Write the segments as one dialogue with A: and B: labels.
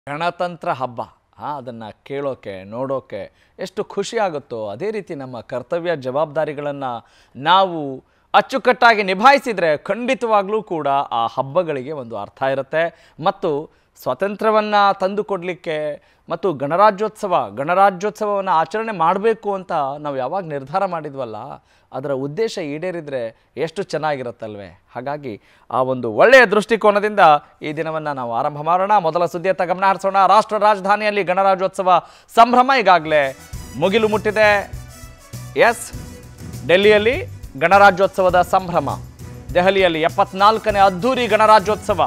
A: ಗಣತಂತ್ರ ಹಬ್ಬ ಹಾಂ ಅದನ್ನು ಕೇಳೋಕೆ ನೋಡೋಕೆ ಎಷ್ಟು ಖುಷಿ ಆಗುತ್ತೋ ಅದೇ ರೀತಿ ನಮ್ಮ ಕರ್ತವ್ಯ ಜವಾಬ್ದಾರಿಗಳನ್ನು ನಾವು ಅಚ್ಚುಕಟ್ಟಾಗಿ ನಿಭಾಯಿಸಿದರೆ ಖಂಡಿತವಾಗ್ಲೂ ಕೂಡ ಆ ಹಬ್ಬಗಳಿಗೆ ಒಂದು ಅರ್ಥ ಇರುತ್ತೆ ಮತ್ತು ಸ್ವಾತಂತ್ರ್ಯವನ್ನು ತಂದುಕೊಡಲಿಕ್ಕೆ ಮತ್ತು ಗಣರಾಜ್ಯೋತ್ಸವ ಗಣರಾಜ್ಯೋತ್ಸವವನ್ನು ಆಚರಣೆ ಮಾಡಬೇಕು ಅಂತ ನಾವು ಯಾವಾಗ ನಿರ್ಧಾರ ಮಾಡಿದ್ವಲ್ಲ ಅದರ ಉದ್ದೇಶ ಈಡೇರಿದರೆ ಎಷ್ಟು ಚೆನ್ನಾಗಿರುತ್ತಲ್ವೇ ಹಾಗಾಗಿ ಆ ಒಂದು ಒಳ್ಳೆಯ ದೃಷ್ಟಿಕೋನದಿಂದ ಈ ದಿನವನ್ನು ನಾವು ಆರಂಭ ಮಾಡೋಣ ಮೊದಲ ಸುದ್ದಿಯತ್ತ ಗಮನ ಹರಿಸೋಣ ರಾಷ್ಟ್ರ ರಾಜಧಾನಿಯಲ್ಲಿ ಗಣರಾಜ್ಯೋತ್ಸವ ಸಂಭ್ರಮ ಈಗಾಗಲೇ ಮುಗಿಲು ಮುಟ್ಟಿದೆ ಎಸ್ ಡೆಲ್ಲಿಯಲ್ಲಿ ಗಣರಾಜ್ಯೋತ್ಸವದ ಸಂಭ್ರಮ ದೆಹಲಿಯಲ್ಲಿ ಎಪ್ಪತ್ನಾಲ್ಕನೇ ಅದ್ಧೂರಿ ಗಣರಾಜ್ಯೋತ್ಸವ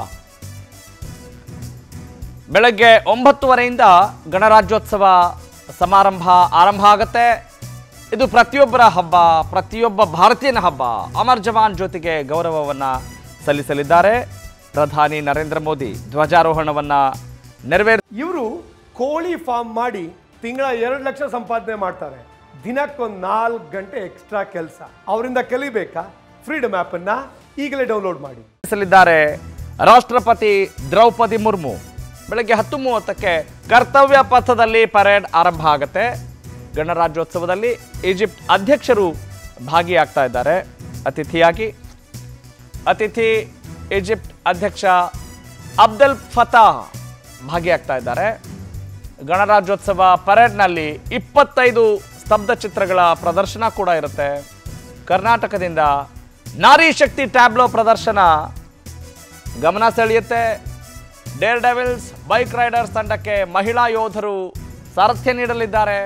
A: ಬೆಳಗ್ಗೆ ಒಂಬತ್ತುವರೆಯಿಂದ ಗಣರಾಜ್ಯೋತ್ಸವ ಸಮಾರಂಭ ಆರಂಭ ಆಗುತ್ತೆ ಇದು ಪ್ರತಿಯೊಬ್ಬರ ಹಬ್ಬ ಪ್ರತಿಯೊಬ್ಬ ಭಾರತೀಯನ ಹಬ್ಬ ಅಮರ್ ಜವಾನ್ ಜೊತೆಗೆ ಗೌರವವನ್ನು ಸಲ್ಲಿಸಲಿದ್ದಾರೆ ಪ್ರಧಾನಿ ನರೇಂದ್ರ ಮೋದಿ ಧ್ವಜಾರೋಹಣವನ್ನು ನೆರವೇರ್
B: ಇವರು ಕೋಳಿ ಫಾರ್ಮ್ ಮಾಡಿ ತಿಂಗಳ ಎರಡು ಲಕ್ಷ ಸಂಪಾದನೆ ಮಾಡ್ತಾರೆ ದಿನಕ್ಕೊಂದು ನಾಲ್ಕು ಗಂಟೆ ಎಕ್ಸ್ಟ್ರಾ ಕೆಲಸ ಅವರಿಂದ ಕಲಿಬೇಕಾ ಫ್ರೀಡಮ್ ಆ್ಯಪನ್ನು ಈಗಲೇ ಡೌನ್ಲೋಡ್ ಮಾಡಿ
A: ಸಲ್ಲಿದ್ದಾರೆ ರಾಷ್ಟ್ರಪತಿ ದ್ರೌಪದಿ ಮುರ್ಮು ಬೆಳಗ್ಗೆ ಹತ್ತು ಮೂವತ್ತಕ್ಕೆ ಕರ್ತವ್ಯ ಪಥದಲ್ಲಿ ಪರೇಡ್ ಆರಂಭ ಆಗುತ್ತೆ ಗಣರಾಜ್ಯೋತ್ಸವದಲ್ಲಿ ಈಜಿಪ್ಟ್ ಅಧ್ಯಕ್ಷರು ಭಾಗಿಯಾಗ್ತಾ ಇದ್ದಾರೆ ಅತಿಥಿಯಾಗಿ ಅತಿಥಿ ಈಜಿಪ್ಟ್ ಅಧ್ಯಕ್ಷ ಅಬ್ದಲ್ ಫತಾ ಭಾಗಿಯಾಗ್ತಾ ಇದ್ದಾರೆ ಗಣರಾಜ್ಯೋತ್ಸವ ಪರೇಡ್ನಲ್ಲಿ ಇಪ್ಪತ್ತೈದು ಸ್ತಬ್ಧ ಚಿತ್ರಗಳ ಪ್ರದರ್ಶನ ಕೂಡ ಇರುತ್ತೆ ಕರ್ನಾಟಕದಿಂದ ನಾರಿ ಶಕ್ತಿ ಟ್ಯಾಬ್ಲೋ ಪ್ರದರ್ಶನ ಗಮನ ಸೆಳೆಯುತ್ತೆ ಡೇರ್ ಡೆವಿಲ್ಸ್ ಬೈಕ್ ರೈಡರ್ಸ್ ತಂಡಕ್ಕೆ ಮಹಿಳಾ ಯೋಧರು ಸಾರಥ್ಯ ನೀಡಲಿದ್ದಾರೆ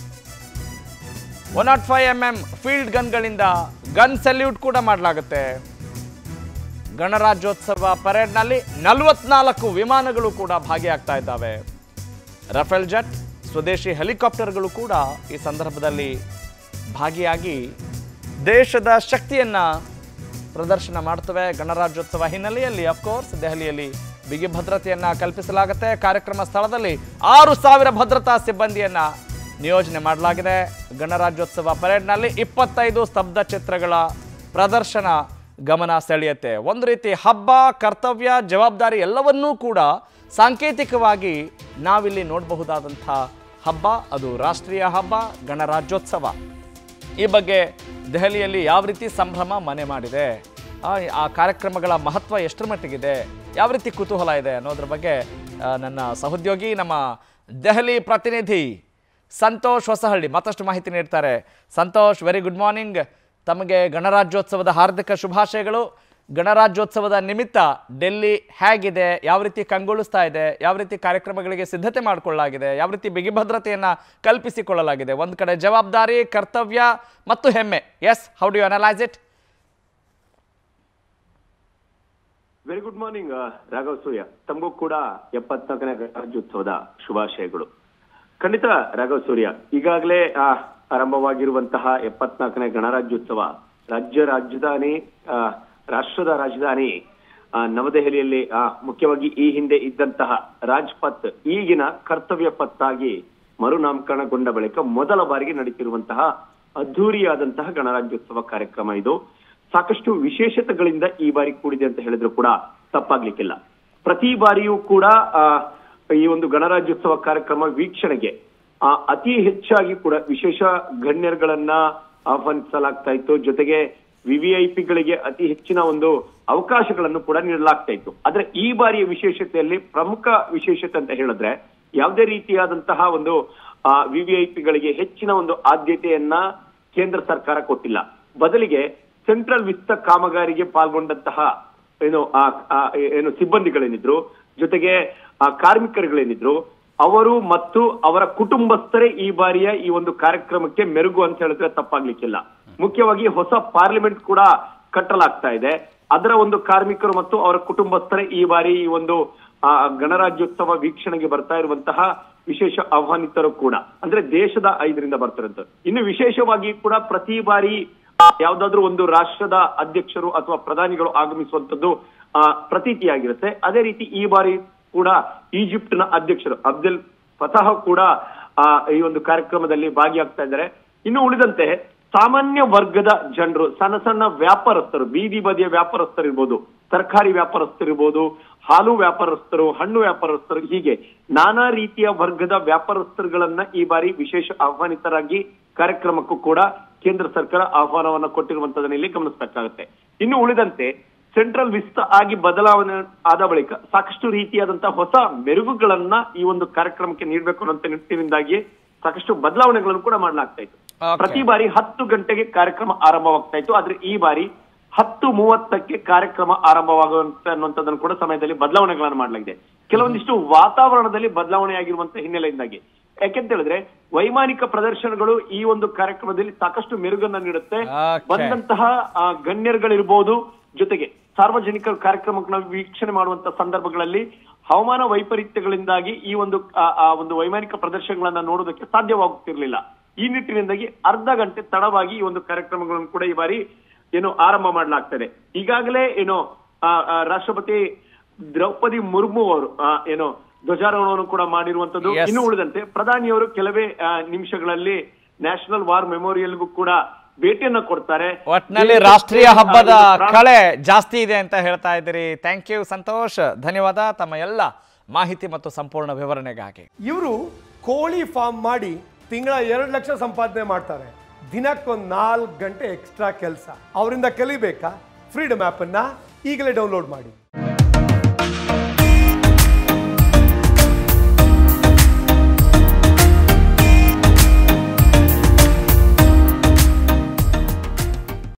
A: one not five M M field ಗನ್ಗಳಿಂದ ಗನ್ ಸೆಲ್ಯೂಟ್ ಕೂಡ ಮಾಡಲಾಗುತ್ತೆ ಗಣರಾಜ್ಯೋತ್ಸವ ಪರೇಡ್ನಲ್ಲಿ ನಲವತ್ನಾಲ್ಕು ವಿಮಾನಗಳು ಕೂಡ ಭಾಗಿಯಾಗ್ತಾ ಇದ್ದಾವೆ ರಫೇಲ್ ಜೆಟ್ ಸ್ವದೇಶಿ ಹೆಲಿಕಾಪ್ಟರ್ಗಳು ಕೂಡ ಈ ಸಂದರ್ಭದಲ್ಲಿ ಭಾಗಿಯಾಗಿ ದೇಶದ ಶಕ್ತಿಯನ್ನ ಪ್ರದರ್ಶನ ಮಾಡ್ತವೆ ಗಣರಾಜ್ಯೋತ್ಸವ ಹಿನ್ನೆಲೆಯಲ್ಲಿ ಅಫ್ಕೋರ್ಸ್ ದೆಹಲಿಯಲ್ಲಿ ಬಿಗಿ ಭದ್ರತೆಯನ್ನ ಕಲ್ಪಿಸಲಾಗುತ್ತೆ ಕಾರ್ಯಕ್ರಮ ಸ್ಥಳದಲ್ಲಿ ಆರು ಸಾವಿರ ಭದ್ರತಾ ಸಿಬ್ಬಂದಿಯನ್ನ ನಿಯೋಜನೆ ಮಾಡಲಾಗಿದೆ ಗಣರಾಜ್ಯೋತ್ಸವ ಪರೇಡ್ನಲ್ಲಿ ಇಪ್ಪತ್ತೈದು ಸ್ತಬ್ಧ ಚಿತ್ರಗಳ ಪ್ರದರ್ಶನ ಗಮನ ಸೆಳೆಯುತ್ತೆ ಒಂದು ರೀತಿ ಹಬ್ಬ ಕರ್ತವ್ಯ ಜವಾಬ್ದಾರಿ ಎಲ್ಲವನ್ನೂ ಕೂಡ ಸಾಂಕೇತಿಕವಾಗಿ ನಾವಿಲ್ಲಿ ನೋಡಬಹುದಾದಂಥ ಹಬ್ಬ ಅದು ರಾಷ್ಟ್ರೀಯ ಹಬ್ಬ ಗಣರಾಜ್ಯೋತ್ಸವ ಈ ಬಗ್ಗೆ ದೆಹಲಿಯಲ್ಲಿ ಯಾವ ರೀತಿ ಸಂಭ್ರಮ ಮನೆ ಮಾಡಿದೆ ಆ ಆ ಕಾರ್ಯಕ್ರಮಗಳ ಮಹತ್ವ ಎಷ್ಟರ ಮಟ್ಟಿಗಿದೆ ಯಾವ ರೀತಿ ಕುತೂಹಲ ಇದೆ ಅನ್ನೋದ್ರ ಬಗ್ಗೆ ಆ, ನನ್ನ ಸಹೋದ್ಯೋಗಿ ನಮ್ಮ ದೆಹಲಿ ಪ್ರತಿನಿಧಿ ಸಂತೋಷ್ ಹೊಸಹಳ್ಳಿ ಮತ್ತಷ್ಟು ಮಾಹಿತಿ ನೀಡ್ತಾರೆ ಸಂತೋಷ್ ವೆರಿ ಗುಡ್ ಮಾರ್ನಿಂಗ್ ತಮಗೆ ಗಣರಾಜ್ಯೋತ್ಸವದ ಹಾರ್ದಿಕ ಶುಭಾಶಯಗಳು ಗಣರಾಜ್ಯೋತ್ಸವದ ನಿಮಿತ್ತ ಡೆಲ್ಲಿ ಹೇಗಿದೆ ಯಾವ ರೀತಿ ಕಂಗೊಳಿಸ್ತಾ ಇದೆ ಯಾವ ರೀತಿ ಕಾರ್ಯಕ್ರಮಗಳಿಗೆ ಸಿದ್ಧತೆ ಮಾಡಿಕೊಳ್ಳಲಾಗಿದೆ ಯಾವ ರೀತಿ ಬಿಗಿ ಭದ್ರತೆಯನ್ನು ಕಲ್ಪಿಸಿಕೊಳ್ಳಲಾಗಿದೆ ಒಂದು ಕಡೆ ಜವಾಬ್ದಾರಿ ಕರ್ತವ್ಯ ಮತ್ತು ಹೆಮ್ಮೆ yes how do you analyse it
C: very good morning Raghav Surya ತಮಗೂ ಕೂಡ ಎಪ್ಪತ್ನಾಲ್ಕನೇ ಗಣರಾಜ್ಯೋತ್ಸವದ ಶುಭಾಶಯಗಳು ಖಂಡಿತ ರಾಘವ್ ಸೂರ್ಯ ಈಗಾಗಲೇ ಆ, ಆರಂಭವಾಗಿರುವಂತಹ ಎಪ್ಪತ್ನಾಲ್ಕನೇ ಗಣರಾಜ್ಯೋತ್ಸವ ರಾಜ್ಯ ರಾಜಧಾನಿ ಆ, ರಾಷ್ಟ್ರದ ರಾಜಧಾನಿ ಆ, ನವದೆಹಲಿಯಲ್ಲಿ ಆ, ಮುಖ್ಯವಾಗಿ ಈ ಹಿಂದೆ ಇದ್ದಂತಹ ರಾಜ್ಪಥ್ ಈಗಿನ ಕರ್ತವ್ಯ ಪಥಾಗಿ ಮರುನಾಮಕರಣಗೊಂಡ ಬಳಿಕ ಮೊದಲ ಬಾರಿಗೆ ನಡೀತಿರುವಂತಹ ಅದ್ಧೂರಿಯಾದಂತಹ ಗಣರಾಜ್ಯೋತ್ಸವ ಕಾರ್ಯಕ್ರಮ ಇದು ಸಾಕಷ್ಟು ವಿಶೇಷತೆಗಳಿಂದ ಈ ಬಾರಿ ಕೂಡಿದೆ ಅಂತ ಹೇಳಿದ್ರು ಕೂಡ ತಪ್ಪಾಗ್ಲಿಕ್ಕಿಲ್ಲ ಪ್ರತಿ ಬಾರಿಯೂ ಕೂಡ ಆ, ಈ ಒಂದು ಗಣರಾಜ್ಯೋತ್ಸವ ಕಾರ್ಯಕ್ರಮ ವೀಕ್ಷಣೆಗೆ ಆ, ಅತಿ ಹೆಚ್ಚಾಗಿ ಕೂಡ ವಿಶೇಷ ಗಣ್ಯರುಗಳನ್ನ ಆಹ್ವಾನಿಸಲಾಗ್ತಾ ಇತ್ತು ಜೊತೆಗೆ ವಿವಿಐಪಿಗಳಿಗೆ ಅತಿ ಹೆಚ್ಚಿನ ಒಂದು ಅವಕಾಶಗಳನ್ನು ಕೂಡ ನೀಡಲಾಗ್ತಾ ಇತ್ತು ಆದ್ರೆ ಈ ಬಾರಿಯ ವಿಶೇಷತೆಯಲ್ಲಿ ಪ್ರಮುಖ ವಿಶೇಷತೆ ಅಂತ ಹೇಳಿದ್ರೆ ಯಾವುದೇ ರೀತಿಯಾದಂತಹ ಒಂದು ವಿವಿಐಪಿಗಳಿಗೆ ಹೆಚ್ಚಿನ ಒಂದು ಆದ್ಯತೆಯನ್ನ ಕೇಂದ್ರ ಸರ್ಕಾರ ಕೊಟ್ಟಿಲ್ಲ ಬದಲಿಗೆ ಸೆಂಟ್ರಲ್ ವಿತ್ತ ಕಾಮಗಾರಿಗೆ ಪಾಲ್ಗೊಂಡಂತಹ ಏನು ಆ ಆ, ಏನು ಸಿಬ್ಬಂದಿಗಳೇನಿದ್ರು ಜೊತೆಗೆ ಆ ಕಾರ್ಮಿಕರುಗಳೇನಿದ್ರು ಅವರು ಮತ್ತು ಅವರ ಕುಟುಂಬಸ್ಥರೇ ಈ ಬಾರಿಯ ಈ ಒಂದು ಕಾರ್ಯಕ್ರಮಕ್ಕೆ ಮೆರುಗು ಅಂತ ಹೇಳಿದ್ರೆ ತಪ್ಪಾಗ್ಲಿಕ್ಕಿಲ್ಲ ಮುಖ್ಯವಾಗಿ ಹೊಸ ಪಾರ್ಲಿಮೆಂಟ್ ಕೂಡ ಕಟ್ಟಲಾಗ್ತಾ ಇದೆ ಅದರ ಒಂದು ಕಾರ್ಮಿಕರು ಮತ್ತು ಅವರ ಕುಟುಂಬಸ್ಥರೇ ಈ ಬಾರಿ ಈ ಒಂದು ಆ, ಗಣರಾಜ್ಯೋತ್ಸವ ವೀಕ್ಷಣೆಗೆ ಬರ್ತಾ ಇರುವಂತಹ ವಿಶೇಷ ಆಹ್ವಾನಿತರು ಕೂಡ ಅಂದ್ರೆ ದೇಶದ ಐದರಿಂದ ಬರ್ತಾರಂತ ಇನ್ನು ವಿಶೇಷವಾಗಿ ಕೂಡ ಪ್ರತಿ ಬಾರಿ ಯಾವ್ದಾದ್ರು ಒಂದು ರಾಷ್ಟ್ರದ ಅಧ್ಯಕ್ಷರು ಅಥವಾ ಪ್ರಧಾನಿಗಳು ಆಗಮಿಸುವಂತದ್ದು ಆ, ಪ್ರತೀತಿಯಾಗಿರುತ್ತೆ ಅದೇ ರೀತಿ ಈ ಬಾರಿ ಕೂಡ ಈಜಿಪ್ಟ್ನ ಅಧ್ಯಕ್ಷರು ಅಬ್ದೆಲ್ ಫತಾಹ್ ಕೂಡ ಆ, ಈ ಒಂದು ಕಾರ್ಯಕ್ರಮದಲ್ಲಿ ಭಾಗಿಯಾಗ್ತಾ ಇದ್ದಾರೆ ಇನ್ನು ಉಳಿದಂತೆ ಸಾಮಾನ್ಯ ವರ್ಗದ ಜನರು ಸಣ್ಣ ಸಣ್ಣ ವ್ಯಾಪಾರಸ್ಥರು ಬೀದಿ ಬದಿಯ ವ್ಯಾಪಾರಸ್ಥರು ಇರ್ಬೋದು ತರಕಾರಿ ವ್ಯಾಪಾರಸ್ಥರು ಇರ್ಬೋದು ಹಾಲು ವ್ಯಾಪಾರಸ್ಥರು ಹಣ್ಣು ವ್ಯಾಪಾರಸ್ಥರು ಹೀಗೆ ನಾನಾ ರೀತಿಯ ವರ್ಗದ ವ್ಯಾಪಾರಸ್ಥರುಗಳನ್ನ ಈ ಬಾರಿ ವಿಶೇಷ ಆಹ್ವಾನಿತರಾಗಿ ಕಾರ್ಯಕ್ರಮಕ್ಕೂ ಕೂಡ ಕೇಂದ್ರ ಸರ್ಕಾರ ಆಹ್ವಾನವನ್ನ ಕೊಟ್ಟಿರುವಂತದನ್ನ ಇಲ್ಲಿ ಗಮನಿಸಬೇಕಾಗುತ್ತೆ ಇನ್ನು ಉಳಿದಂತೆ ಸೆಂಟ್ರಲ್ ವಿಸ್ತ ಆಗಿ ಬದಲಾವಣೆ ಆದ ಬಳಿಕ ಸಾಕಷ್ಟು ರೀತಿಯಾದಂತಹ ಹೊಸ ಮೆರುಗುಗಳನ್ನ ಈ ಒಂದು ಕಾರ್ಯಕ್ರಮಕ್ಕೆ ನೀಡಬೇಕು ಅನ್ನೋ ನಿಟ್ಟಿನಿಂದಾಗಿ ಸಾಕಷ್ಟು ಬದಲಾವಣೆಗಳನ್ನು ಕೂಡ ಮಾಡಲಾಗ್ತಾ ಇತ್ತು
A: Okay.
C: ಪ್ರತಿ ಬಾರಿ ಹತ್ತು ಗಂಟೆಗೆ ಕಾರ್ಯಕ್ರಮ ಆರಂಭವಾಗ್ತಾ ಇತ್ತು ಆದ್ರೆ ಈ ಬಾರಿ ಹತ್ತು ಮೂವತ್ತಕ್ಕೆ ಕಾರ್ಯಕ್ರಮ ಆರಂಭವಾಗುವಂತ ಅನ್ನುವಂಥದ್ದನ್ನು ಕೂಡ ಸಮಯದಲ್ಲಿ ಬದಲಾವಣೆಗಳನ್ನು ಮಾಡಲಾಗಿದೆ ಕೆಲವೊಂದಿಷ್ಟು ವಾತಾವರಣದಲ್ಲಿ ಬದಲಾವಣೆ ಆಗಿರುವಂತ ಹಿನ್ನೆಲೆಯಿಂದಾಗಿ ಯಾಕೆಂತ ಹೇಳಿದ್ರೆ ವೈಮಾನಿಕ ಪ್ರದರ್ಶನಗಳು ಈ ಒಂದು ಕಾರ್ಯಕ್ರಮದಲ್ಲಿ ಸಾಕಷ್ಟು ಮೆರುಗನ್ನ ನೀಡುತ್ತೆ
A: Okay.
C: ಬಂದಂತಹ ಆ, ಗಣ್ಯರುಗಳಿರ್ಬೋದು ಜೊತೆಗೆ ಸಾರ್ವಜನಿಕರು ಕಾರ್ಯಕ್ರಮಗಳನ್ನ ವೀಕ್ಷಣೆ ಮಾಡುವಂತ ಸಂದರ್ಭಗಳಲ್ಲಿ ಹವಾಮಾನ ವೈಪರೀತ್ಯಗಳಿಂದಾಗಿ ಈ ಒಂದು ಆ, ಆ ಒಂದು ವೈಮಾನಿಕ ಪ್ರದರ್ಶನಗಳನ್ನ ನೋಡೋದಕ್ಕೆ ಸಾಧ್ಯವಾಗುತ್ತಿರಲಿಲ್ಲ ಈ ನಿಟ್ಟಿನಿಂದಾಗಿ ಅರ್ಧ ಗಂಟೆ ತಡವಾಗಿ ಈ ಒಂದು ಕಾರ್ಯಕ್ರಮಗಳನ್ನು ಕೂಡ ಈ ಬಾರಿ ಏನು ಆರಂಭ ಮಾಡಲಾಗ್ತದೆ ಈಗಾಗಲೇ ಏನು ಆ, ಆ, ರಾಷ್ಟ್ರಪತಿ ದ್ರೌಪದಿ ಮುರ್ಮು ಅವರು ಆ, ಏನು ಧ್ವಜಾರೋಹಣವನ್ನು ಕೂಡ ಮಾಡಿರುವಂತದ್ದು
A: Yes.
C: ಇನ್ನು ಉಳಿದಂತೆ ಪ್ರಧಾನಿಯವರು ಕೆಲವೇ ಆ, ನಿಮಿಷಗಳಲ್ಲಿ ನ್ಯಾಷನಲ್ ವಾರ್ ಮೆಮೋರಿಯಲ್ಗೂ ಕೂಡ ಭೇಟಿಯನ್ನ ಕೊಡ್ತಾರೆ
A: ಒಟ್ನಲ್ಲಿ ರಾಷ್ಟ್ರೀಯ ಹಬ್ಬದ ಕಳೆ ಜಾಸ್ತಿ ಇದೆ ಅಂತ ಹೇಳ್ತಾ ಇದ್ದೀರಿ ಥ್ಯಾಂಕ್ ಯು ಸಂತೋಷ್ ಧನ್ಯವಾದ ತಮ್ಮ ಎಲ್ಲ ಮಾಹಿತಿ ಮತ್ತು ಸಂಪೂರ್ಣ ವಿವರಣೆಗಾಗಿ
B: ಇವರು ಕೋಳಿ ಫಾರ್ಮ್ ಮಾಡಿ ತಿಂಗಳ ಎರಡು ಲಕ್ಷ ಸಂಪಾದನೆ ಮಾಡ್ತಾರೆ ದಿನಕ್ಕೊಂದು ನಾಲ್ಕು ಗಂಟೆ ಎಕ್ಸ್ಟ್ರಾ ಕೆಲಸ ಅವರಿಂದ ಕಲಿಬೇಕಾ ಫ್ರೀಡಮ್ ಆ್ಯಪನ್ನು ಈಗಲೇ ಡೌನ್ಲೋಡ್ ಮಾಡಿ